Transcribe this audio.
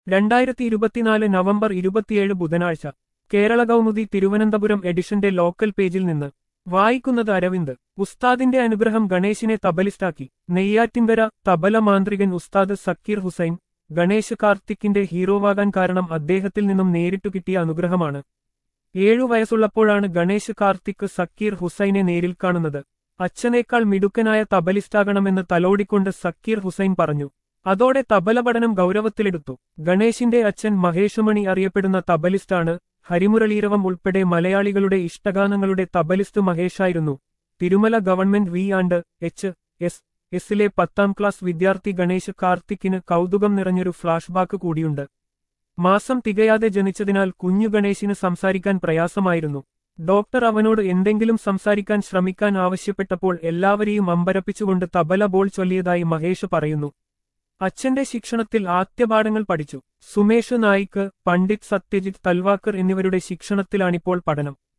രണ്ടായിരത്തി ഇരുപത്തിനാല് നവംബർ ഇരുപത്തിയേഴ് ബുധനാഴ്ച കേരള കൗമുദി തിരുവനന്തപുരം എഡിഷന്റെ ലോക്കൽ പേജിൽ നിന്ന് വായിക്കുന്നത് അരവിന്ദ് ഉസ്താദിന്റെ അനുഗ്രഹം ഗണേശിനെ തബലിസ്റ്റാക്കി നെയ്യാറ്റിൻകര തബല മാന്ത്രികൻ ഉസ്താദ് സക്കീർ ഹുസൈൻ ഗണേശ് കാർത്തിക്കിന്റെ ഹീറോവാകാൻ കാരണം അദ്ദേഹത്തിൽ നിന്നും നേരിട്ടു കിട്ടിയ അനുഗ്രഹമാണ് ഏഴു വയസ്സുള്ളപ്പോഴാണ് ഗണേശ് കാർത്തിക് സക്കീർ ഹുസൈനെ നേരിൽ കാണുന്നത് അച്ഛനേക്കാൾ മിടുക്കനായ തബലിസ്റ്റാകണമെന്ന് തലോടിക്കൊണ്ട് സക്കീർ ഹുസൈൻ പറഞ്ഞു അതോടെ തബല പഠനം ഗൗരവത്തിലെടുത്തു ഗണേശിന്റെ അച്ഛൻ മഹേഷുമണി അറിയപ്പെടുന്ന തബലിസ്റ്റാണ് ഹരിമുരളീരവം ഉൾപ്പെടെ മലയാളികളുടെ ഇഷ്ടഗാനങ്ങളുടെ തബലിസ്റ്റ് മഹേഷായിരുന്നു Thirumala government V and H S S പത്താം ക്ലാസ് വിദ്യാർത്ഥി ഗണേശ് കാർത്തിക്കിന് കൗതുകം നിറഞ്ഞൊരു ഫ്ലാഷ്ബാക്ക് കൂടിയുണ്ട് മാസം തികയാതെ ജനിച്ചതിനാൽ കുഞ്ഞു ഗണേശിന് സംസാരിക്കാൻ പ്രയാസമായിരുന്നു ഡോക്ടർ അവനോട് എന്തെങ്കിലും സംസാരിക്കാൻ ശ്രമിക്കാൻ ആവശ്യപ്പെട്ടപ്പോൾ എല്ലാവരെയും അമ്പരപ്പിച്ചുകൊണ്ട് തബല ബോൾ ചൊല്ലിയതായി മഹേഷ് പറയുന്നു അച്ഛന്റെ ശിക്ഷണത്തിൽ ആദ്യപാഠങ്ങൾ പഠിച്ചു സുമേഷ് നായിക്ക് പണ്ഡിറ്റ് സത്യജിത് തൽവാക്കർ എന്നിവരുടെ ശിക്ഷണത്തിലാണിപ്പോൾ പഠനം